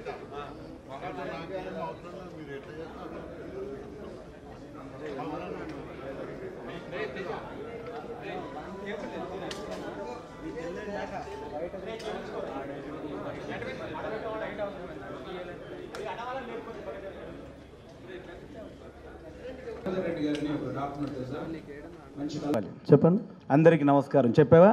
రెడ్డి గారిని ఒక డాక్యుమెంట్ తెలుసా మంచి కళ చెప్పండి అందరికీ నమస్కారం చెప్పావా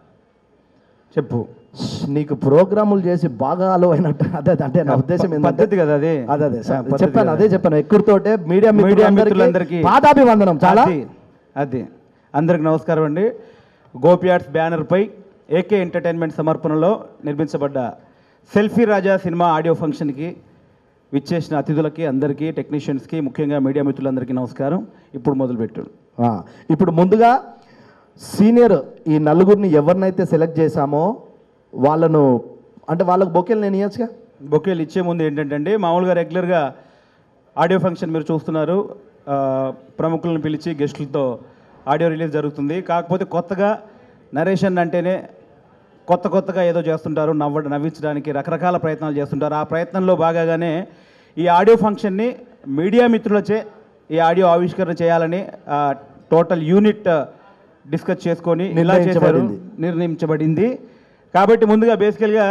చెప్పు నీకు ప్రోగ్రాములు చేసి బాగా అలో అయినట్టు అదే అదే, అంటే నా ఉద్దేశం ఏంటంటే పద్ధతి కదా అది అదే అదే ఆ, పద్ధతి చెప్పాను కదా. అదే చెప్పాను ఎక్కువతోటే మీడియా మీడియా మిత్రులందరికీ మిత్రులందరికీ పాదాభివందనం చాలా అది అది అందరికి నమస్కారం అండి గోపి ఆర్ట్స్ బ్యానర్పై ఏకే ఎంటర్టైన్మెంట్ సమర్పణలో నిర్మించబడ్డ సెల్ఫీ రాజా సినిమా ఆడియో ఫంక్షన్కి విచ్చేసిన అతిథులకి అందరికీ టెక్నీషియన్స్కి ముఖ్యంగా మీడియా మిత్రులందరికీ నమస్కారం ఇప్పుడు మొదలుపెట్టు ఆ, ఇప్పుడు ముందుగా సీనియర్ ఈ నలుగురిని ఎవరినైతే సెలెక్ట్ చేశామో వాళ్ళను అంటే వాళ్ళకు బొకేలు నేను ఇవ్వచ్చుగా బొకేలు ఇచ్చే ముందు ఏంటంటే అండి మామూలుగా రెగ్యులర్గా ఆడియో ఫంక్షన్ మీరు చూస్తున్నారు ఆ, ప్రముఖులను పిలిచి గెస్టులతో ఆడియో రిలీజ్ జరుగుతుంది కాకపోతే కొత్తగా నరేషన్ అంటేనే కొత్త కొత్తగా ఏదో చేస్తుంటారు నవ్వ నవ్వించడానికి రకరకాల ప్రయత్నాలు చేస్తుంటారు ఆ ప్రయత్నంలో భాగంగానే ఈ ఆడియో ఫంక్షన్ని మీడియా మిత్రులచే ఈ ఆడియో ఆవిష్కరణ చేయాలని ఆ, టోటల్ యూనిట్ డిస్కస్ చేసుకొని ఇలా చేశారు నిర్ణయించబడింది. నిర్ణయించబడింది కాబట్టి ముందుగా బేసికల్గా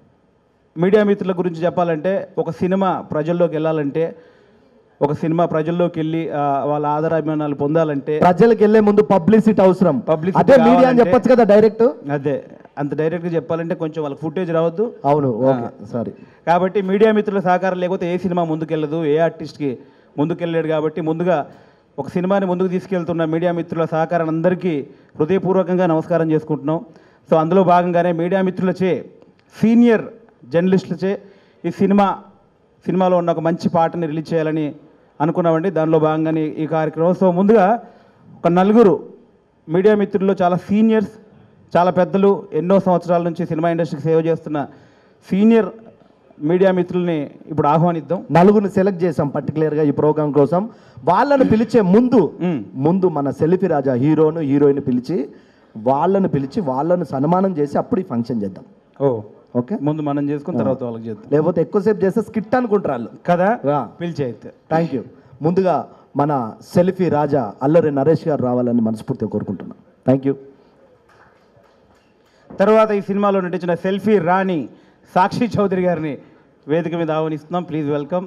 మీడియా మిత్రుల గురించి చెప్పాలంటే ఒక సినిమా ప్రజల్లోకి వెళ్ళాలంటే ఒక సినిమా ప్రజల్లోకి వెళ్ళి ఆ, వాళ్ళ ఆదరాభిమానాలు పొందాలంటే ప్రజలకు వెళ్ళే ముందు పబ్లిసిటీ అవసరం Publicity అదే మీడియా అని కావాలంటే- చెప్పొచ్చు కదా డైరెక్ట్ అదే అంత డైరెక్ట్గా చెప్పాలంటే కొంచెం వాళ్ళకి ఫుటేజ్ రావద్దు అవును ఓకే సారీ కాబట్టి మీడియా మిత్రుల సహకారం లేకపోతే ఏ సినిమా ముందుకెళ్ళదు ఏ ఆర్టిస్ట్కి ముందుకెళ్ళాడు కాబట్టి ముందుగా ఒక సినిమాని ముందుకు తీసుకెళ్తున్న మీడియా మిత్రుల సహకారం అందరికీ హృదయపూర్వకంగా నమస్కారం చేసుకుంటున్నాం సో అందులో భాగంగానే మీడియా మిత్రులచే సీనియర్ జర్నలిస్టులచే ఈ సినిమా సినిమాలో ఉన్న ఒక మంచి పాటని రిలీజ్ చేయాలని అనుకున్నామండి దానిలో భాగంగానే ఈ కార్యక్రమం సో ముందుగా ఒక నలుగురు మీడియా మిత్రుల్లో చాలా సీనియర్స్ చాలా పెద్దలు ఎన్నో సంవత్సరాల నుంచి సినిమా ఇండస్ట్రీకి సేవ చేస్తున్న సీనియర్ మీడియా మిత్రుల్ని ఇప్పుడు ఆహ్వానిద్దాం నలుగురిని సెలెక్ట్ చేసాం పర్టికులర్గా ఈ ప్రోగ్రామ్ కోసం వాళ్ళను పిలిచే ముందు మ్మ్. ముందు మన సెల్ఫీ రాజా హీరోను హీరోయిన్ పిలిచి వాళ్ళను పిలిచి వాళ్ళను సన్మానం చేసి అప్పుడు ఈ ఫంక్షన్ చేద్దాం ఓ ఓకే ముందు మనం చేసుకుని తర్వాత వాళ్ళకి చేద్దాం లేకపోతే ఎక్కువసేపు చేస్తే స్కిట్ అనుకుంటారు వాళ్ళు కదా రా. పిలిచి అయితే థ్యాంక్ యూ ముందుగా మన సెల్ఫీ రాజా అల్లరి నరేష్ గారు రావాలని మనస్ఫూర్తిగా కోరుకుంటున్నాం థ్యాంక్ యూ తర్వాత ఈ సినిమాలో నటించిన సెల్ఫీ రాణి సాక్షి చౌదరి గారిని వేదిక మీద ఆహ్వానిస్తున్నాం ప్లీజ్ వెల్కమ్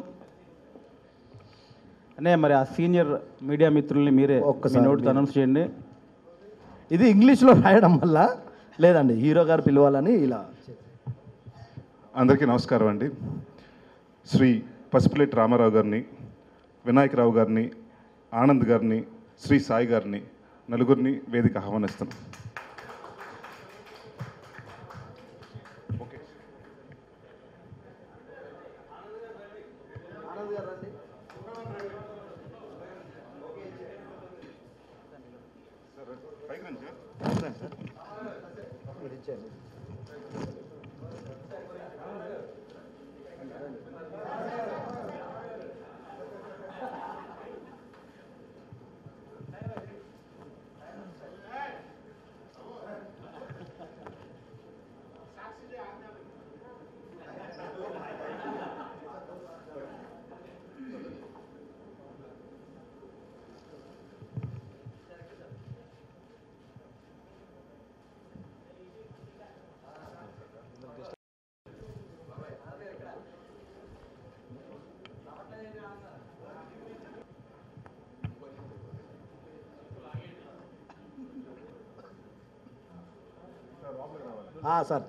అనే మరి ఆ సీనియర్ మీడియా మిత్రుల్ని మీరే ఒక్కసారి మీ నోటితో అనౌన్స్ చేయండి ఇది ఇంగ్లీష్లో రాయడం వల్ల లేదండి హీరో గారు పిలవాలని ఇలా అందరికీ నమస్కారం అండి శ్రీ పసుపులేటి రామారావు గారిని వినాయకరావు గారిని ఆనంద్ గారిని శ్రీ సాయి గారిని నలుగురిని వేదిక ఆహ్వానిస్తున్నాం sir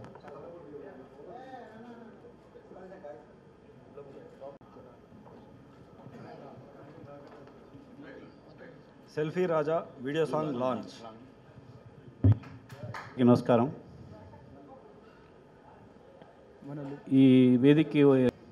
selfie Raja video song launch నమస్కారం ఈ వేదికకి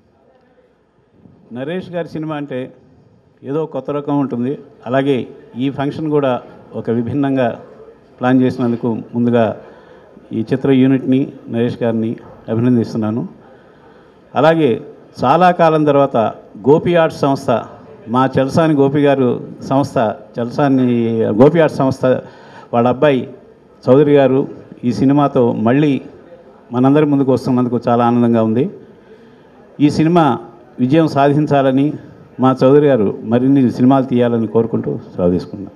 నరేష్ గారి సినిమా అంటే ఏదో కొత్త రకం ఉంటుంది అలాగే ఈ ఫంక్షన్ కూడా ఒక విభిన్నంగా ప్లాన్ చేసినందుకు ముందుగా ఈ చిత్ర యూనిట్ని నరేష్ గారిని అభినందిస్తున్నాను అలాగే చాలా కాలం తర్వాత గోపి ఆర్ట్స్ సంస్థ మా చలసాని గోపి గారు సంస్థ చలసాని గోపి ఆర్ట్స్ సంస్థ వాళ్ళ అబ్బాయి చౌదరి గారు ఈ సినిమాతో మళ్ళీ మనందరి ముందుకు వస్తున్నందుకు చాలా ఆనందంగా ఉంది ఈ సినిమా విజయం సాధించాలని మా చౌదరి గారు మరిన్ని సినిమాలు తీయాలని కోరుకుంటూ సెలవు తీసుకున్నాను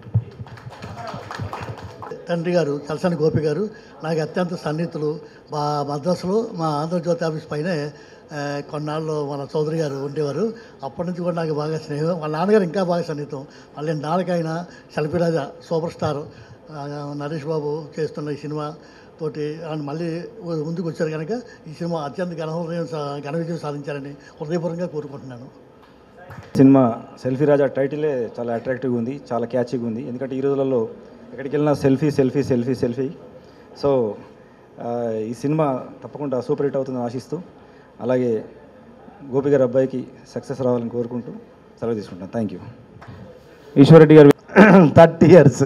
తండ్రి గారు చలసాని గోపి గారు నాకు అత్యంత సన్నిహితులు మా మద్రాసులో మా ఆంధ్రజ్యోతి ఆఫీస్ పైనే ఆ, కొన్నాళ్ళు మన చౌదరి గారు ఉండేవారు అప్పటి నుంచి కూడా నాకు బాగా స్నేహం వాళ్ళ నాన్నగారు ఇంకా బాగా సన్నిహితం వాళ్ళ నాన్నకైనా శల్పిరాజ సూపర్ స్టార్ ఆ, నరేష్ బాబు చేస్తున్న ఈ సినిమా తోటి ఆయన మళ్ళీ ముందుకు వచ్చారు కనుక ఈ సినిమా అత్యంత ఘన హృదయం సా- ఘన విజయం సాధించాలని హృదయపూర్వకంగా కోరుకుంటున్నాను సినిమా సెల్ఫీ రాజా టైటిలే చాలా అట్రాక్టివ్గా ఉంది చాలా క్యాచీగా ఉంది ఎందుకంటే ఈ రోజులలో ఎక్కడికి వెళ్ళినా selfie selfie selfie selfie so ఆ, ఈ సినిమా తప్పకుండా సూపర్ హిట్ అవుతుందని ఆశిస్తూ అలాగే గోపి గారి అబ్బాయికి సక్సెస్ రావాలని కోరుకుంటూ సెలవు తీసుకుంటాను థ్యాంక్ యూ ఈశ్వరెడ్డి గారు థర్టీ ఇయర్స్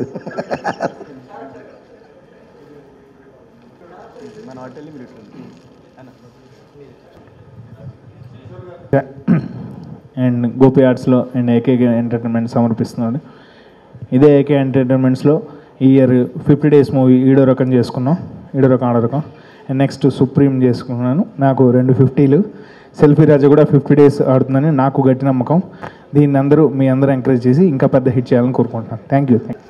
అండ్ గోపి ఆర్ట్స్లో అండ్ ఏకే ఎంటర్టైన్మెంట్ సమర్పిస్తున్నాడు ఇదే ఏకే ఎంటర్టైన్మెంట్స్లో ఈ ఇయర్ ఫిఫ్టీ డేస్ మూవీ ఈడో రకం చేసుకున్నాం ఈడో రకం ఆడో రకం అండ్ నెక్స్ట్ సుప్రీం చేసుకున్నాను నాకు రెండు ఫిఫ్టీలు సెల్ఫీ రాజా కూడా ఫిఫ్టీ డేస్ ఆడుతుందని నాకు గట్టి నమ్మకం దీన్ని అందరూ మీ అందరూ ఎంకరేజ్ చేసి ఇంకా పెద్ద హిట్ చేయాలని కోరుకుంటున్నాను థ్యాంక్ యూ థ్యాంక్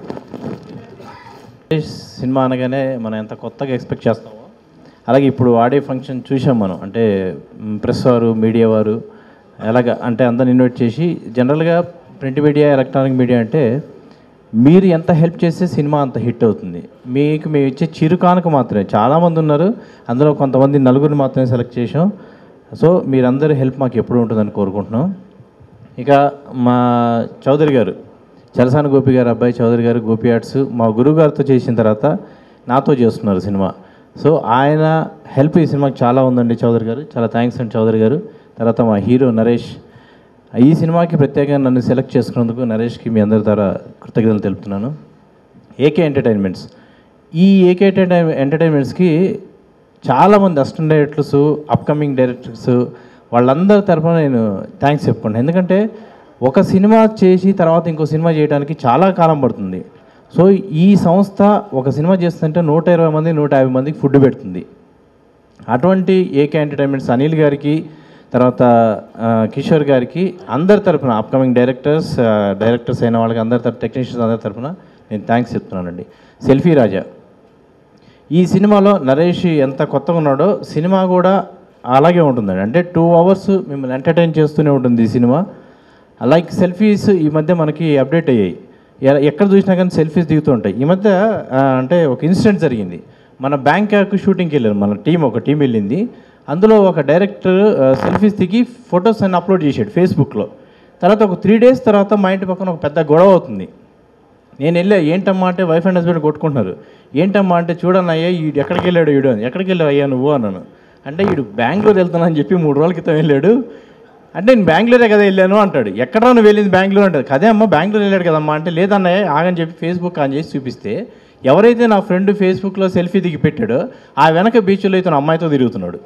సినిమా అనగానే మనం ఎంత కొత్తగా ఎక్స్పెక్ట్ చేస్తామో అలాగే ఇప్పుడు ఆడే ఫంక్షన్ చూసాం మనం అంటే మ్, ప్రెస్ వారు మీడియా వారు ఎలాగ అంటే అందరిని ఇన్వైట్ చేసి జనరల్గా ప్రింట్ మీడియా ఎలక్ట్రానిక్ మీడియా అంటే మీరు ఎంత హెల్ప్ చేస్తే సినిమా అంత హిట్ అవుతుంది మీకు మేము ఇచ్చే చిరు కానుక మాత్రమే చాలామంది ఉన్నారు అందులో కొంతమంది నలుగురిని మాత్రమే సెలెక్ట్ చేసాం సో మీరందరి హెల్ప్ మాకు ఎప్పుడు ఉంటుందని కోరుకుంటున్నాం ఇక మా చౌదరి గారు చలసాని గోపి గారు అబ్బాయి చౌదరి గారు గోపి ఆర్ట్స్ మా గురువు గారితో చేసిన తర్వాత నాతో చేస్తున్నారు సినిమా సో ఆయన హెల్ప్ ఈ సినిమాకి చాలా ఉందండి చౌదరి గారు చాలా థ్యాంక్స్ అండి చౌదరి గారు తర్వాత మా హీరో నరేష్ ఈ సినిమాకి ప్రత్యేకంగా నన్ను సెలెక్ట్ చేసుకున్నందుకు నరేష్కి మీ అందరి ద్వారా కృతజ్ఞతలు తెలుపుతున్నాను ఏకే ఎంటర్టైన్మెంట్స్ ఈ ఏకే ఎంటర్టైన్ ఎంటర్టైన్మెంట్స్కి చాలామంది అసిస్టెంట్ డైరెక్టర్స్ అప్కమింగ్ డైరెక్టర్స్ వాళ్ళందరి తరఫున నేను థ్యాంక్స్ చెప్పుకుంటాను ఎందుకంటే ఒక సినిమా చేసి తర్వాత ఇంకో సినిమా చేయడానికి చాలా కాలం పడుతుంది సో ఈ సంస్థ ఒక సినిమా చేస్తుంటే నూట ఇరవై మంది నూట యాభై మందికి ఫుడ్ పెడుతుంది అటువంటి ఏకే ఎంటర్టైన్మెంట్స్ అనిల్ గారికి తర్వాత ఆ, కిషోర్ గారికి అందరి తరపున అప్కమింగ్ డైరెక్టర్స్ ఆ, డైరెక్టర్స్ అయిన వాళ్ళకి అందరి తరపు టెక్నీషియన్స్ అందరి తరపున నేను థ్యాంక్స్ చెప్తున్నానండి సెల్ఫీ రాజా ఈ సినిమాలో నరేష్ ఎంత కొత్తగా ఉన్నాడో సినిమా కూడా అలాగే ఉంటుందండి అంటే టూ అవర్స్ మిమ్మల్ని ఎంటర్టైన్ చేస్తూనే ఉంటుంది ఈ సినిమా లైక్ సెల్ఫీస్ ఈ మధ్య మనకి అప్డేట్ అయ్యాయి ఎ- ఎక్కడ చూసినా కానీ సెల్ఫీస్ దిగుతూ ఉంటాయి ఈ మధ్య ఆ, అంటే ఒక ఇన్సిడెంట్ జరిగింది మన బ్యాంకాక్ షూటింగ్కి వెళ్ళారు మన టీం ఒక టీం వెళ్ళింది అందులో ఒక డైరెక్టర్ సెల్ఫీస్ దిగి ఫొటోస్ అన్ని అప్లోడ్ చేశాడు ఫేస్బుక్లో తర్వాత ఒక త్రీ డేస్ తర్వాత మా ఇంటి పక్కన ఒక పెద్ద గొడవ అవుతుంది నేను వెళ్ళా ఏంటమ్మా అంటే వైఫ్ అండ్ హస్బెండ్ కొట్టుకుంటున్నారు ఏంటమ్మా అంటే చూడన్న అయ్యా ఈడు ఎక్కడికి వెళ్ళాడు ఈడు అని ఎక్కడికి వెళ్ళావు అయ్యా నువ్వు అన్నాను అంటే ఈడు బెంగళూరు వెళ్తున్నా అని చెప్పి మూడు రోజుల క్రితం వెళ్ళాడు అంటే నేను బెంగళూరే కదా వెళ్ళాను అంటాడు ఎక్కడ నువ్వు వెళ్ళింది బెంగళూరు అంటాడు కదే అమ్మ బెంగళూరు వెళ్ళాడు కదమ్మా అంటే లేదన్నయ్య ఆగని చెప్పి ఫేస్బుక్ ఆన్ చేసి చూపిస్తే ఎవరైతే నా ఫ్రెండ్ ఫేస్బుక్లో సెల్ఫీ దిగి పెట్టాడో ఆ వెనక బీచ్లో ఇతను అమ్మాయితో తిరుగుతున్నాడు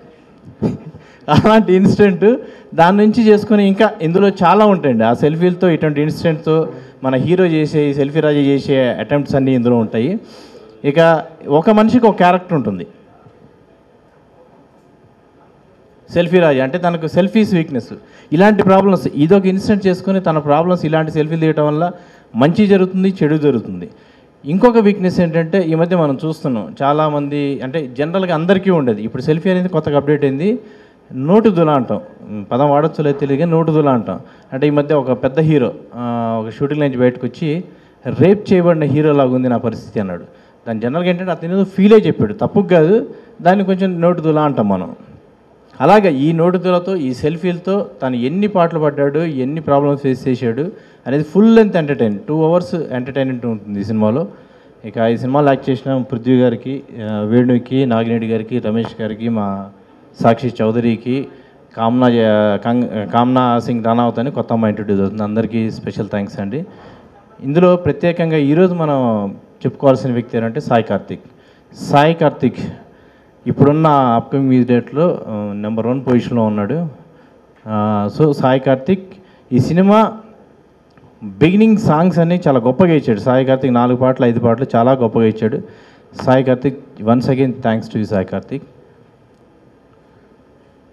అలాంటి ఇన్సిడెంట్ దాని నుంచి చేసుకొని ఇంకా ఇందులో చాలా ఉంటాయండి ఆ సెల్ఫీలతో ఇటువంటి ఇన్సిడెంట్తో మన హీరో చేసే ఈ సెల్ఫీ రాజు చేసే అటెంప్ట్స్ అన్నీ ఇందులో ఉంటాయి ఇక ఒక మనిషికి ఒక క్యారెక్టర్ ఉంటుంది సెల్ఫీ రాజు అంటే తనకు సెల్ఫీస్ వీక్నెస్ ఇలాంటి ప్రాబ్లమ్స్ ఇదొక ఇన్సిడెంట్ చేసుకొని తన ప్రాబ్లమ్స్ ఇలాంటి సెల్ఫీలు తీయటం వల్ల మంచి జరుగుతుంది చెడు జరుగుతుంది ఇంకొక వీక్నెస్ ఏంటంటే ఈ మధ్య మనం చూస్తున్నాం చాలామంది అంటే జనరల్గా అందరికీ ఉండేది ఇప్పుడు సెల్ఫీ అనేది కొత్తగా అప్డేట్ అయింది నోటు దులా అంటాం ఉమ్, పదం వాడొచ్చు లేదు తెలియదు కానీ నోటు దులా అంటాం అంటే ఈ మధ్య ఒక పెద్ద హీరో ఆ, ఒక షూటింగ్ నుంచి బయటకు వచ్చి రేప్ చేయబడిన హీరో లాగా ఉంది నా పరిస్థితి అన్నాడు దాని జనరల్గా ఏంటంటే అతను ఏదో ఫీలే చెప్పాడు తప్పు కాదు దాన్ని కొంచెం నోటు దులా అంటాం మనం అలాగే ఈ నోటుతులతో ఈ సెల్ఫీలతో తను ఎన్ని పాటలు పడ్డాడు ఎన్ని ప్రాబ్లమ్స్ ఫేస్ చేశాడు అనేది full length entertain two hours entertainment ఉంటుంది ఈ సినిమాలో ఇక ఈ సినిమాలో యాక్ట్ చేసిన పృథ్వీ గారికి ఆ, వేణుకి నాగినేడి గారికి రమేష్ గారికి మా సాక్షి చౌదరికి కామ్నా జ- కంగ్ కామ్నా సింగ్ రానావత్ అని కొత్త అమ్మాయి ఇంట్రడ్యూస్ అవుతుంది అందరికీ స్పెషల్ థ్యాంక్స్ అండి ఇందులో ప్రత్యేకంగా ఈరోజు మనం చెప్పుకోవాల్సిన వ్యక్తి ఏంటంటే సాయి కార్తిక్ సాయి కార్తిక్ ఇప్పుడున్న అప్కమింగ్ మ్యూజిక్ డేట్లో నెంబర్ వన్ పొజిషన్లో ఉన్నాడు ఆ, సో సాయి కార్తిక్ ఈ సినిమా బిగినింగ్ సాంగ్స్ అన్ని చాలా గొప్పగా ఇచ్చాడు సాయి కార్తిక్ నాలుగు పాటలు ఐదు పాటలు చాలా గొప్పగా ఇచ్చాడు Sai Karthik once again thanks to Sai Karthik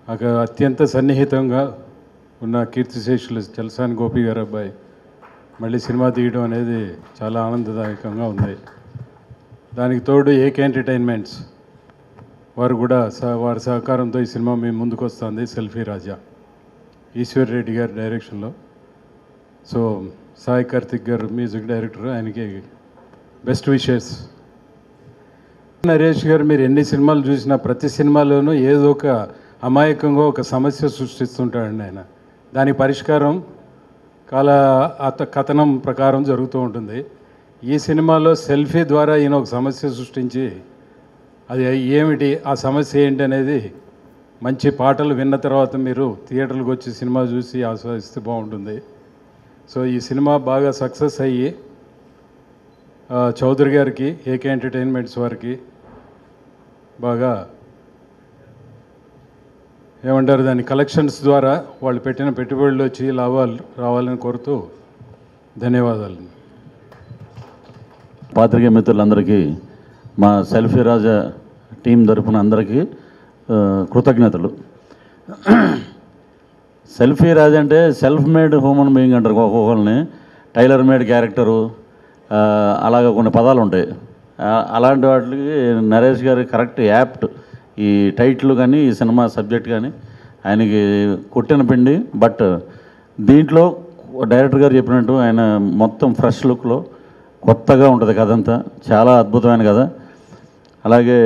ఒక అత్యంత సన్నిహితంగా ఉన్న కీర్తిశేషులు చలసాని గోపి గారు అబ్బాయి మళ్ళీ సినిమా తీయడం అనేది చాలా ఆనందదాయకంగా ఉంది దానికి తోడు ఏకే ఎంటర్టైన్మెంట్స్ వారు కూడా సహ వారి సహకారంతో ఈ సినిమా మేము ముందుకు వస్తుంది సెల్ఫీ రాజా ఈశ్వర్ రెడ్డి గారి డైరెక్షన్లో సో సాయి కార్తిక్ గారు మ్యూజిక్ డైరెక్టర్ ఆయనకి బెస్ట్ విషెస్ నరేష్ గారు మీరు ఎన్ని సినిమాలు చూసినా ప్రతి సినిమాలోనూ ఏదో ఒక అమాయకంగా ఒక సమస్య సృష్టిస్తుంటాడండి ఆయన దాని పరిష్కారం కాల అత కథనం ప్రకారం జరుగుతూ ఉంటుంది ఈ సినిమాలో సెల్ఫీ ద్వారా ఈయన ఒక సమస్య సృష్టించి అది ఏమిటి ఆ సమస్య ఏంటి అనేది మంచి పాటలు విన్న తర్వాత మీరు థియేటర్లకు వచ్చి సినిమా చూసి ఆస్వాదిస్తే బాగుంటుంది సో ఈ సినిమా బాగా సక్సెస్ అయ్యి ఆ, చౌదరి గారికి ఏకే ఎంటర్టైన్మెంట్స్ వారికి బాగా ఏమంటారు దాని కలెక్షన్స్ ద్వారా వాళ్ళు పెట్టిన పెట్టుబడులు వచ్చి లాభాలు రావాలని కోరుతూ ధన్యవాదాలు పాత్రికేయ మిత్రులందరికీ మా సెల్ఫీ రాజా టీం తరపున అందరికీ ఆ, కృతజ్ఞతలు సెల్ఫీ రాజా అంటే సెల్ఫ్ మేడ్ హ్యూమన్ బీయింగ్ అంటారు ఒక్కొక్కరిని టైలర్ మేడ్ క్యారెక్టరు ఆ, అలాగ కొన్ని పదాలు ఉంటాయి ఆ, అలాంటి వాటికి నరేష్ గారి కరెక్ట్ యాప్ట్ ఈ టైటిల్ కానీ ఈ సినిమా సబ్జెక్ట్ కానీ ఆయనకి కొట్టిన పిండి బట్ దీంట్లో డైరెక్టర్ గారు చెప్పినట్టు ఆయన మొత్తం ఫ్రెష్ లుక్లో కొత్తగా ఉంటుంది కథ అంతా చాలా అద్భుతమైన కథ అలాగే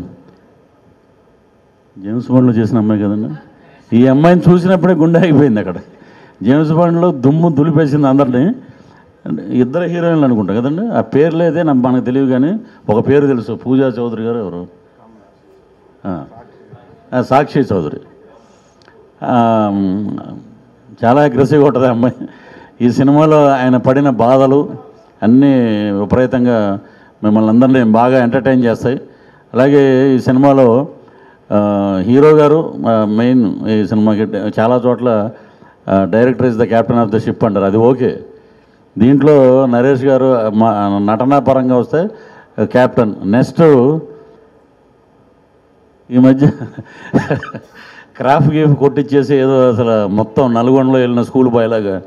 జేమ్స్ బాండ్లో చేసిన అమ్మాయి కదండి ఈ అమ్మాయిని చూసినప్పుడే గుండె ఆగిపోయింది అక్కడ జేమ్స్ బాండ్లో దుమ్ము దులిపేసింది అందరినీ ఇద్దరు హీరోయిన్లు అనుకుంటా కదండి ఆ పేర్లు అయితే నాకు మనకు తెలియదు కానీ ఒక పేరు తెలుసు పూజా చౌదరి గారు ఎవరు ఆ, ఆ, సాక్షి చౌదరి ఆ, చాలా అగ్రెసివ్గా ఉంటుంది ఆ అమ్మాయి ఈ సినిమాలో ఆయన పడిన బాధలు అన్నీ విపరీతంగా మిమ్మల్ని అందరినీ బాగా ఎంటర్టైన్ చేస్తాయి అలాగే ఈ సినిమాలో ఆ, హీరో గారు ఆ, మెయిన్ ఈ సినిమాకి చాలా చోట్ల director is the captain of the ship అంటారు అది ఓకే దీంట్లో నరేష్ గారు మా నటనా పరంగా వస్తే కెప్టెన్ నెక్స్ట్ ఈ మధ్య క్రాఫ్ట్ గేమ్ కొట్టించేసి ఏదో అసలు మొత్తం నల్గొండలో వెళ్ళిన స్కూల్ బాయ్ లాగా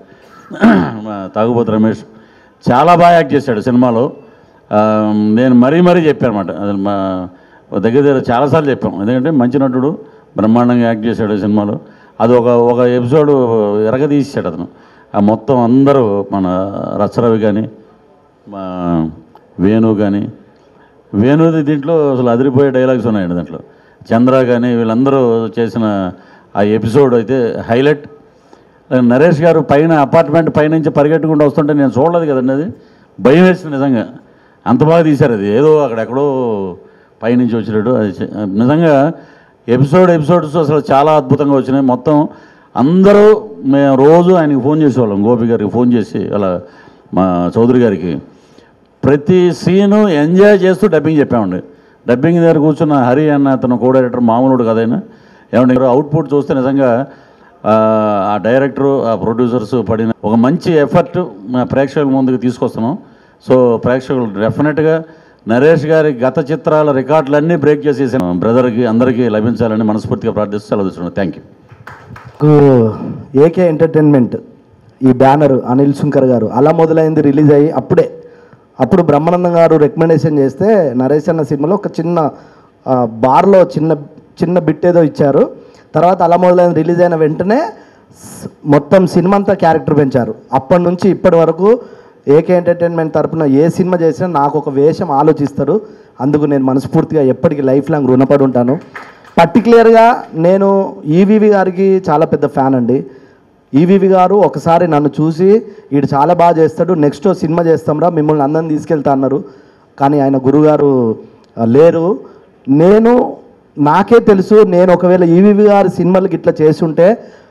మా తాగుబోతు రమేష్ చాలా బాగా యాక్ట్ చేశాడు సినిమాలో ఆ, నేను మరీ మరీ చెప్పాను అనమాట అసలు మా దగ్గర దగ్గర చాలాసార్లు చెప్పాం ఎందుకంటే మంచి నటుడు బ్రహ్మాండంగా యాక్ట్ చేశాడు ఈ సినిమాలో అది ఒక ఒక ఎపిసోడ్ ఎరగదీసాడు అతను ఆ మొత్తం అందరూ మన రచ్చరవి కానీ మా వేణు కానీ వేణుది దీంట్లో అసలు అదిరిపోయే డైలాగ్స్ ఉన్నాయండి దాంట్లో చంద్ర కానీ వీళ్ళందరూ చేసిన ఆ ఎపిసోడ్ అయితే హైలైట్ నరేష్ గారు పైన అపార్ట్మెంట్ పైనుంచి పరిగెట్టుకుంటూ వస్తుంటే నేను చూడలేదు కదండి అది భయం వేసింది నిజంగా అంత బాగా తీశారు అది ఏదో అక్కడెక్కడో పైనుంచి వచ్చినట్టు అది చ- నిజంగా ఎపిసోడ్ ఎపిసోడ్స్ అసలు చాలా అద్భుతంగా వచ్చినాయి మొత్తం అందరూ మేము రోజు ఆయనకి ఫోన్ చేసేవాళ్ళం గోపి గారికి ఫోన్ చేసి అలా మా చౌదరి గారికి ప్రతి సీను ఎంజాయ్ చేస్తూ డబ్బింగ్ చెప్పామండి డబ్బింగ్ దగ్గర కూర్చున్న హరి అన్న అతను కో డైరెక్టర్ మామూలుడు కదైనా ఏమంటే అవుట్పుట్ చూస్తే నిజంగా ఆ, ఆ డైరెక్టరు ఆ ప్రొడ్యూసర్స్ పడిన ఒక మంచి ఎఫర్ట్ మా ప్రేక్షకుల ముందుకు తీసుకొస్తున్నాం సో ప్రేక్షకులు డెఫినెట్గా నరేష్ గారి గత చిత్రాల రికార్డులన్నీ బ్రేక్ చేసేసిన బ్రదర్కి అందరికీ లభించాలని మనస్ఫూర్తిగా ప్రార్థిస్తూ సెలవు తీసుకున్నాను థ్యాంక్ యూ నాకు ఏకే ఎంటర్టైన్మెంట్ ఈ బ్యానర్ అనిల్ శంకర్ గారు అలా మొదలైంది రిలీజ్ అయ్యి అప్పుడే అప్పుడు బ్రహ్మానందం గారు రికమెండేషన్ చేస్తే నరేష్ అన్న సినిమాలో ఒక చిన్న ఆ, బార్లో చిన్న చిన్న బిట్ ఏదో ఇచ్చారు తర్వాత అలా మొదలైంది రిలీజ్ అయిన వెంటనే స్- మొత్తం సినిమా అంతా క్యారెక్టర్ పెంచారు అప్పటి నుంచి ఇప్పటి వరకు ఏకే ఎంటర్టైన్మెంట్ తరపున ఏ సినిమా చేసినా నాకు ఒక వేషం ఆలోచిస్తారు అందుకు నేను మనస్ఫూర్తిగా ఎప్పటికీ లైఫ్ లాంగ్ రుణపడి ఉంటాను పర్టికులర్గా నేను ఈవీవి గారికి చాలా పెద్ద ఫ్యాన్ అండి ఈవీవి గారు ఒకసారి నన్ను చూసి వీడు చాలా బాగా చేస్తాడు నెక్స్ట్ సినిమా చేస్తాంరా మిమ్మల్ని అందరిని తీసుకెళ్తా అన్నారు కానీ ఆయన గురుగారు ఆ, లేరు నేను నాకే తెలుసు నేను ఒకవేళ ఈవీవి గారి సినిమాలకి ఇట్లా చేస్తుంటే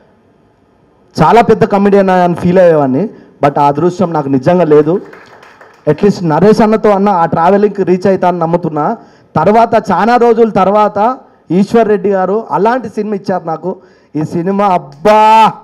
చాలా పెద్ద కమెడియన్ అని ఫీల్ అయ్యేవాడిని బట్ ఆ అదృష్టం నాకు నిజంగా లేదు అట్లీస్ట్ నరేష్ అన్నతో అన్న ఆ ట్రావెలింగ్కి రీచ్ అవుతా అని నమ్ముతున్నా తర్వాత చాలా రోజుల తర్వాత ఈశ్వర్ రెడ్డి గారు అలాంటి సినిమా ఇచ్చారు నాకు ఈ సినిమా అబ్బా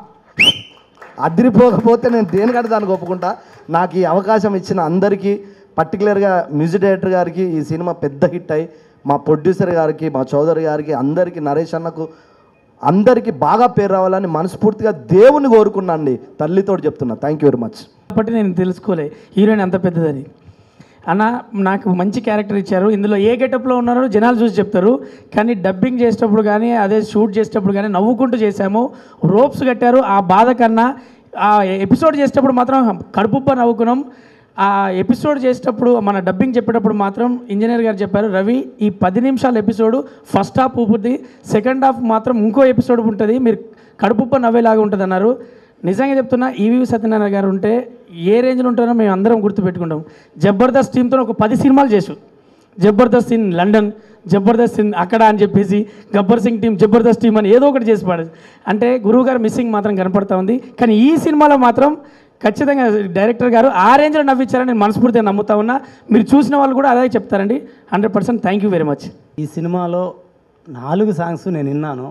అదిరిపోకపోతే నేను దేనికంటే దానికి ఒప్పుకుంటా నాకు ఈ అవకాశం ఇచ్చిన అందరికీ పర్టికులర్గా మ్యూజిక్ డైరెక్టర్ గారికి ఈ సినిమా పెద్ద హిట్ అయ్యి మా ప్రొడ్యూసర్ గారికి మా చౌదరి గారికి అందరికీ నరేష్ అన్నకు అందరికీ బాగా పేరు రావాలని మనస్ఫూర్తిగా దేవుని కోరుకున్నాండి తల్లితో చెప్తున్నా థ్యాంక్ యూ వెరీ మచ్ కాబట్టి నేను తెలుసుకోలే హీరోయిన్ అంత పెద్దదని అన్న నాకు మంచి క్యారెక్టర్ ఇచ్చారు ఇందులో ఏ గెటప్లో ఉన్నారో జనాలు చూసి చెప్తారు కానీ డబ్బింగ్ చేసేటప్పుడు కానీ అదే షూట్ చేసేటప్పుడు కానీ నవ్వుకుంటూ చేశాము రోప్స్ కట్టారు ఆ బాధ కన్నా ఆ ఎపిసోడ్ చేసేటప్పుడు మాత్రం కడుపుబ్బ నవ్వుకున్నాం ఆ ఎపిసోడ్ చేసేటప్పుడు మన డబ్బింగ్ చెప్పేటప్పుడు మాత్రం ఇంజనీర్ గారు చెప్పారు రవి ఈ పది నిమిషాల ఎపిసోడ్ ఫస్ట్ హాఫ్ ఉంటుంది సెకండ్ హాఫ్ మాత్రం ఇంకో ఎపిసోడ్ ఉంటుంది మీరు కడుపుబ్బ నవ్వేలాగా ఉంటుంది అన్నారు నిజంగా చెప్తున్నా ఈవీవి సత్యనారాయణ గారు ఉంటే ఏ రేంజ్లో ఉంటారో మేము అందరం గుర్తుపెట్టుకుంటాం జబర్దస్త్ టీంతో ఒక పది సినిమాలు చేసు Jabardasth in London Jabardasth in అక్కడ అని చెప్పేసి గబ్బర్ సింగ్ టీం జబర్దస్త్ టీం అని ఏదో ఒకటి చేసి పాడేది అంటే గురువు గారు మిస్సింగ్ మాత్రం కనపడతా ఉంది కానీ ఈ సినిమాలో మాత్రం ఖచ్చితంగా డైరెక్టర్ గారు ఆ రేంజ్లో నవ్వించారని నేను మనస్ఫూర్తిగా నమ్ముతా ఉన్నా మీరు చూసిన వాళ్ళు కూడా అదే చెప్తారండి hundred percent thank you very much ఈ సినిమాలో నాలుగు సాంగ్స్ నేను విన్నాను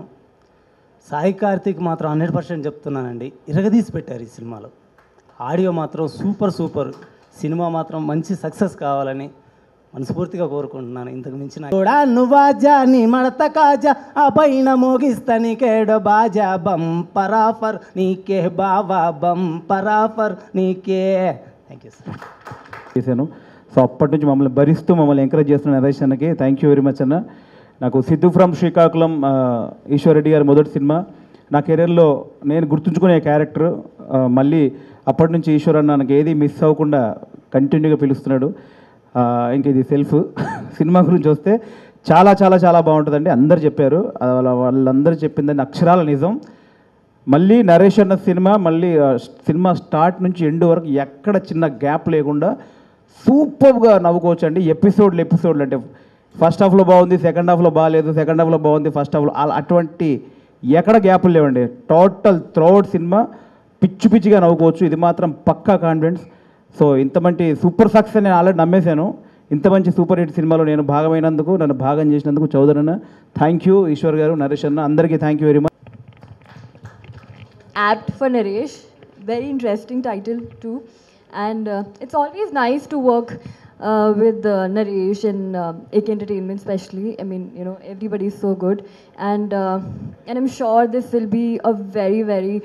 సాయి కార్తీక్ మాత్రం హండ్రెడ్ పర్సెంట్ చెప్తున్నానండి ఇరగదీసి పెట్టారు ఈ సినిమాలో ఆడియో మాత్రం సూపర్ సూపర్ సినిమా మాత్రం మంచి సక్సెస్ కావాలని మనస్ఫూర్తిగా కోరుకుంటున్నాను ఇంతకు మించిన కూడా నువ్వాజా నీ మడత కాజా ఆ పైన మోగిస్తా నీకేడో బాజా బంపరాఫర్ నీకే బావా బంపరాఫర్ నీకే థ్యాంక్ యూ సార్ చేశాను సో అప్పటి నుంచి మమ్మల్ని భరిస్తూ మమ్మల్ని ఎంకరేజ్ చేస్తున్న నరేష్ అన్నకి థ్యాంక్ యూ వెరీ మచ్ అన్న నాకు సిద్ధు ఫ్రమ్ శ్రీకాకుళం ఆ, ఈశ్వర్ రెడ్డి గారి మొదటి సినిమా నా కెరీర్లో నేను గుర్తుంచుకునే క్యారెక్టర్ ఆ, మళ్ళీ అప్పటి నుంచి ఈశ్వర్ అన్న నాకు ఏది మిస్ అవ్వకుండా కంటిన్యూగా పిలుస్తున్నాడు ఆ, ఇంక ఇది సెల్ఫ్ సినిమా గురించి వస్తే చాలా చాలా చాలా బాగుంటుందండి అందరు చెప్పారు ఆ, వాళ్ళ- వాళ్ళందరూ చెప్పిందని అక్షరాల నిజం మళ్ళీ నరేష్ అన్న సినిమా మళ్ళీ ఆ, సినిమా స్టార్ట్ నుంచి ఎండ్ వరకు ఎక్కడ చిన్న గ్యాప్ లేకుండా సూపర్గా నవ్వుకోవచ్చు అండి ఎపిసోడ్లు ఎపిసోడ్లు అంటే ఫస్ట్ హాఫ్లో బాగుంది సెకండ్ హాఫ్లో బాగాలేదు సెకండ్ హాఫ్లో బాగుంది ఫస్ట్ హాఫ్లో అలా అటువంటి ఎక్కడ గ్యాపులు లేవండి టోటల్ త్రోఅవుట్ సినిమా పిచ్చి పిచ్చిగా నవ్వుకోవచ్చు ఇది మాత్రం పక్కా కాన్ఫిడెన్స్ సో ఇంత మంచి సూపర్ సక్సెస్ నేను ఆల్రెడీ నమ్మేశాను ఇంత మంచి సూపర్ హిట్ సినిమాలో నేను భాగమైనందుకు నన్ను భాగం చేసినందుకు చౌదరి అన్న థ్యాంక్ యూ ఈశ్వర్ గారు నరేష్ అన్న అందరికీ thank you very much apt for Naresh. Very interesting title too. And uh, it's always nice to work uh, with uh, Naresh and uh, AK Entertainment especially. I mean, you know, everybody is so good. And, uh, and I'm sure this will be a very, very,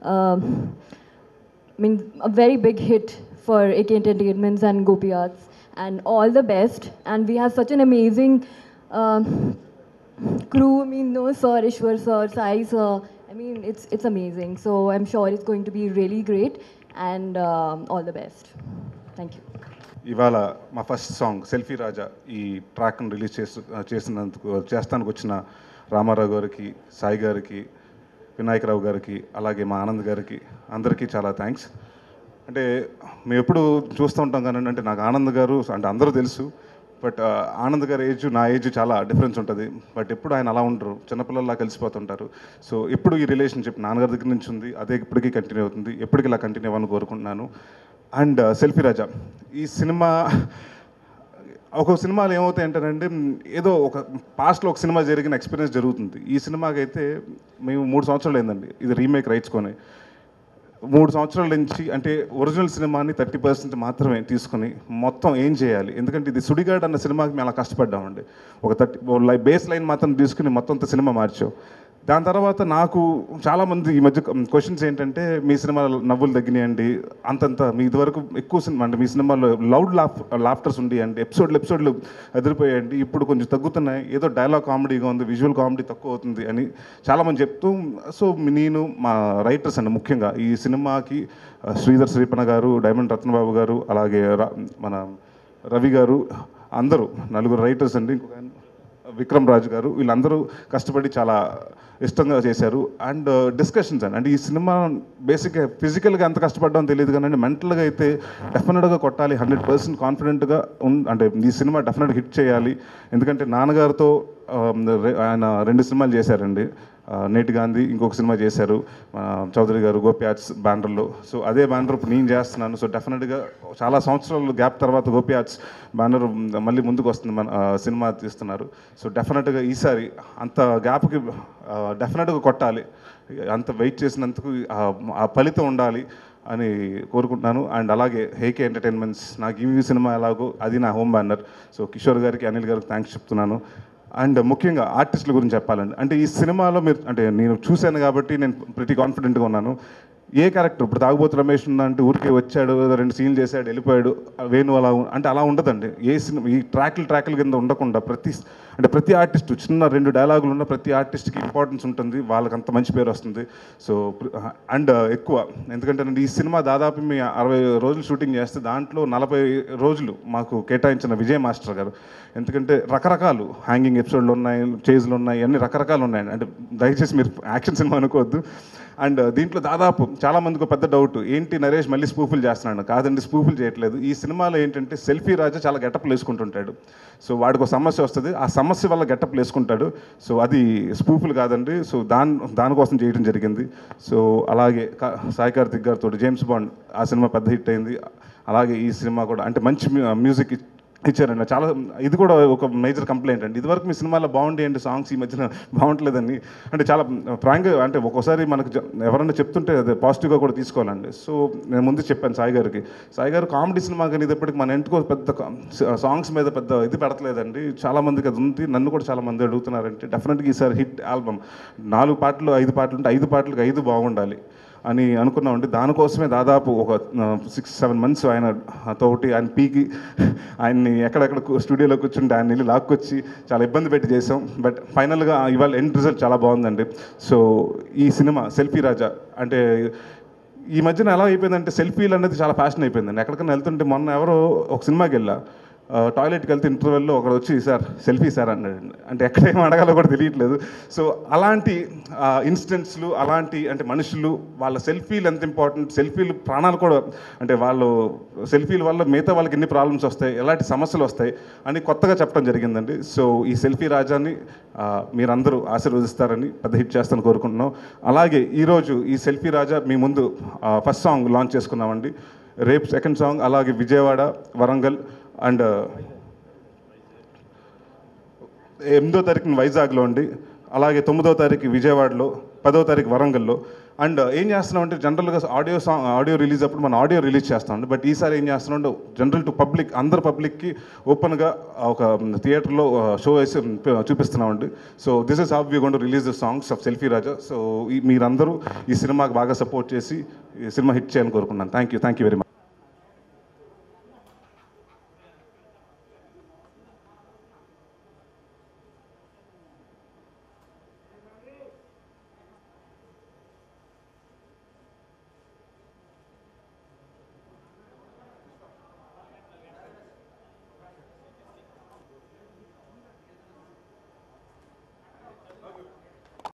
um I mean, a very big hit for AK Entertainments and Gopi Arts. And all the best. And we have such an amazing um crew. I mean, no, Sir Ishwar, Sir, Sai, Sir. I mean, it's it's amazing. So I'm sure it's going to be really great. And um, all the best. Thank you. ఇవాళ మా first song selfie రాజా ఈ ట్రాక్ను release చేస్తు చేసినందుకు చేస్తానికి వచ్చిన రామారావు గారికి సాయి గారికి వినాయకరావు గారికి అలాగే మా ఆనంద్ గారికి అందరికీ చాలా థ్యాంక్స్ అంటే మేము ఎప్పుడు చూస్తూ ఉంటాం కానీ అంటే నాకు ఆనంద్ గారు అంటే అందరూ తెలుసు బట్ ఆనంద్ గారి ఏజ్ నా ఏజ్ చాలా డిఫరెన్స్ ఉంటుంది బట్ ఎప్పుడు ఆయన అలా ఉండరు చిన్నపిల్లల్లా కలిసిపోతుంటారు సో ఎప్పుడు ఈ రిలేషన్షిప్ నాన్నగారి దగ్గర నుంచి ఉంది అదే ఇప్పటికీ కంటిన్యూ అవుతుంది ఎప్పటికీ ఇలా కంటిన్యూ అవ్వాలని కోరుకుంటున్నాను అండ్ సెల్ఫీ రాజా ఈ సినిమా ఒక్కొక్క సినిమాలు ఏమవుతాయి అంటేనండి ఏదో ఒక పాస్ట్లో ఒక సినిమా జరిగిన ఎక్స్పీరియన్స్ జరుగుతుంది ఈ సినిమాకి అయితే మేము మూడు సంవత్సరాలు అయిందండి ఇది రీమేక్ రైట్స్ కొని మూడు సంవత్సరాల నుంచి అంటే ఒరిజినల్ సినిమాని థర్టీ పర్సెంట్ మాత్రమే తీసుకొని మొత్తం ఏం చేయాలి ఎందుకంటే ఇది సుడిగాడ్ అన్న సినిమాకి మేము అలా కష్టపడ్డామండి ఒక థర్టీ బేస్ లైన్ మాత్రం తీసుకుని మొత్తం అంత సినిమా మార్చాం దాని తర్వాత నాకు చాలామంది ఈ మధ్య క్వశ్చన్స్ ఏంటంటే మీ సినిమాలో నవ్వులు తగ్గినాయండి అంతంత మీ ఇదివరకు ఎక్కువ సినిమా అంటే మీ సినిమాలో లౌడ్ లాఫ్ లాఫ్టర్స్ ఉండి అండి ఎపిసోడ్లు ఎపిసోడ్లు ఎదిరిపోయాయండి ఇప్పుడు కొంచెం తగ్గుతున్నాయి ఏదో డైలాగ్ కామెడీగా ఉంది విజువల్ కామెడీ తక్కువ అవుతుంది అని చాలామంది చెప్తూ సో నేను మా రైటర్స్ అండి ముఖ్యంగా ఈ సినిమాకి ఆ, శ్రీధర్ శ్రీపణ గారు డైమండ్ రత్నబాబు గారు అలాగే రా- మన రవి గారు అందరూ నలుగురు రైటర్స్ అండి ఇంకొక ఆయన విక్రమ్ రాజు గారు వీళ్ళందరూ కష్టపడి చాలా ఇష్టంగా చేశారు అండ్ డిస్కషన్స్ అండి అంటే ఈ సినిమా బేసిక్గా ఫిజికల్గా ఎంత కష్టపడ్డామో తెలియదు కానీ మెంటల్గా అయితే డెఫినెట్గా కొట్టాలి హండ్రెడ్ పర్సెంట్ కాన్ఫిడెంట్గా ఉన్ అంటే ఈ సినిమా డెఫినెట్గా హిట్ చేయాలి ఎందుకంటే నాన్నగారితో ఆ, రె- ఆయన రెండు సినిమాలు చేశారండి ఆ, నేటి గాంధీ ఇంకొక సినిమా చేశారు ఆ, చౌదరి గారు గోపి ఆర్ట్స్ బ్యానర్లో సో అదే బ్యానర్ ఇప్పుడు నేను చేస్తున్నాను సో డెఫినెట్గా చాలా సంవత్సరాలు గ్యాప్ తర్వాత గోపి ఆర్ట్స్ బ్యానర్ మళ్ళీ ముందుకు వస్తుంది మన ఆ, సినిమా తీస్తున్నారు సో డెఫినెట్గా ఈసారి అంత గ్యాప్కి డెఫినెట్గా కొట్టాలి అంత వెయిట్ చేసినందుకు ఆ- ఆ ఫలితం ఉండాలి అని కోరుకుంటున్నాను అండ్ అలాగే హేకే ఎంటర్టైన్మెంట్స్ నాకు ఈ సినిమా ఎలాగో అది నా హోమ్ బ్యానర్ సో కిషోర్ గారికి అనిల్ గారికి థ్యాంక్స్ చెప్తున్నాను అండ్ ముఖ్యంగా ఆర్టిస్టుల గురించి చెప్పాలండి అంటే ఈ సినిమాలో మీరు అంటే నేను చూశాను కాబట్టి నేను ప్రతి కాన్ఫిడెంట్గా ఉన్నాను ఏ క్యారెక్టర్ ఇప్పుడు తాగుబోతు రమేష్ ఉందా అంటే ఊరికే వచ్చాడు రెండు సీన్లు చేశాడు వెళ్ళిపోయాడు వేణు అలా ఉ- అంటే అలా ఉండదండి ఏ సినిమా ఈ ట్రాక్లు ట్రాక్ల కింద ఉండకుండా ప్రతి అంటే ప్రతి ఆర్టిస్ట్ చిన్న రెండు డైలాగులు ఉన్న ప్రతి ఆర్టిస్ట్కి ఇంపార్టెన్స్ ఉంటుంది వాళ్ళకి అంత మంచి పేరు వస్తుంది సో అండ్ ఎక్కువ ఎందుకంటే నేను ఈ సినిమా దాదాపు మీ అరవై రోజులు షూటింగ్ చేస్తే దాంట్లో నలభై రోజులు మాకు కేటాయించిన విజయ్ మాస్టర్ గారు ఎందుకంటే రకరకాలు హ్యాంగింగ్ ఎపిసోడ్లు ఉన్నాయి చేజ్లు ఉన్నాయి అన్ని రకరకాలు ఉన్నాయి అంటే దయచేసి మీరు యాక్షన్ సినిమా అనుకోవద్దు అండ్ దీంట్లో దాదాపు చాలా మందికి ఒక పెద్ద డౌట్ ఏంటి నరేష్ మళ్ళీ స్పూఫులు చేస్తున్నాడు కాదండి స్పూఫులు చేయట్లేదు ఈ సినిమాలో ఏంటంటే సెల్ఫీ రాజా చాలా గెటప్లు వేసుకుంటుంటాడు సో వాడికి ఒక సమస్య వస్తుంది ఆ సమస్య వల్ల గెటప్లు వేసుకుంటాడు సో అది స్పూఫులు కాదండి సో దాని దానికోసం చేయడం జరిగింది సో అలాగే కా- సాయి కార్తిక్ గారితో జేమ్స్ బాండ్ ఆ సినిమా పెద్ద హిట్ అయింది అలాగే ఈ సినిమా కూడా అంటే మంచి మ్యూ- మ్యూజిక్ ఇ- ఇచ్చారండి చాలా ఇది కూడా ఒక మేజర్ కంప్లైంట్ అండి ఇదివరకు మీ సినిమాలో బాగుండే అండి సాంగ్స్ ఈ మధ్యన బాగుంటలేదని అంటే చాలా ఫ్రాంక్గా అంటే ఒక్కోసారి మనకు జ- ఎవరైనా చెప్తుంటే అది పాజిటివ్గా కూడా తీసుకోవాలండి సో నేను ముందు చెప్పాను సాయి గారికి సాయి గారు కామెడీ సినిమా కానీ ఇది ఎప్పటికి మన ఇంటికి పెద్ద సాంగ్స్ మీద పెద్ద ఇది పెడతలేదండి చాలా మందికి అది ఉంది నన్ను కూడా చాలా మంది అడుగుతున్నారంటే డెఫినెట్గా ఈసారి హిట్ ఆల్బమ్ నాలుగు పాటలు ఐదు పాటలు ఉంటే ఐదు పాటలకు ఐదు బాగుండాలి అని అనుకున్నామండి దానికోసమే దాదాపు ఒక సిక్స్ సెవెన్ మంత్స్ ఆయన తోటి ఆయన పీకి ఆయన్ని ఎక్కడెక్కడ కూ- స్టూడియోలో కూర్చుంటే ఆయన వెళ్ళి లాక్కొచ్చి చాలా ఇబ్బంది పెట్టి చేసాం బట్ ఫైనల్గా ఇవాళ ఎండ్ రిజల్ట్ చాలా బాగుందండి సో ఈ సినిమా సెల్ఫీ రాజా అంటే ఈ మధ్యన ఎలా అయిపోయిందంటే సెల్ఫీలు అనేది చాలా ఫ్యాషన్ అయిపోయిందండి ఎక్కడికైనా వెళ్తుంటే మొన్న ఎవరో ఒక సినిమాకి వెళ్ళా ఆ, టాయిలెట్కి వెళ్తే ఇంటర్వెల్లో ఒకడు వచ్చి సార్ సెల్ఫీ సార్ అన్నాడు అంటే ఎక్కడ ఏం అడగాలో కూడా తెలియట్లేదు సో అలాంటి ఇన్సిడెంట్స్లు అలాంటి అంటే మనుషులు వాళ్ళ సెల్ఫీలు ఎంత ఇంపార్టెంట్ సెల్ఫీలు ప్రాణాలు కూడా అంటే వాళ్ళు సెల్ఫీల వల్ల మిగతా వాళ్ళకి ఎన్ని ప్రాబ్లమ్స్ వస్తాయి ఎలాంటి సమస్యలు వస్తాయి అని కొత్తగా చెప్పడం జరిగిందండి సో ఈ సెల్ఫీ రాజాని ఆ, మీరందరూ ఆశీర్వదిస్తారని పెద్ద హిట్ చేస్తాను కోరుకుంటున్నాం అలాగే ఈరోజు ఈ సెల్ఫీ రాజా మీ ముందు ఫస్ట్ సాంగ్ లాంచ్ చేసుకున్నామండి రేపు సెకండ్ సాంగ్ అలాగే విజయవాడ వరంగల్ అండ్ ఎనిమిదో తారీఖున వైజాగ్లో అండి అలాగే తొమ్మిదో తారీఖు విజయవాడలో పదో తారీఖు వరంగల్లో అండ్ ఏం చేస్తున్నాం అంటే జనరల్గా ఆడియో సాంగ్ ఆడియో రిలీజ్ అప్పుడు మనం ఆడియో రిలీజ్ చేస్తాం బట్ ఈసారి ఏం చేస్తున్నాం అంటే జనరల్ టు పబ్లిక్ అందరు పబ్లిక్కి ఓపెన్గా ఒక థియేటర్లో షో వేసి చూపిస్తున్నామండి so this is have you gone to release the songs of selfie Raja so మీరందరూ ఈ సినిమాకి బాగా సపోర్ట్ చేసి ఈ సినిమా హిట్ చేయాలని కోరుకున్నాను thank you thank you very much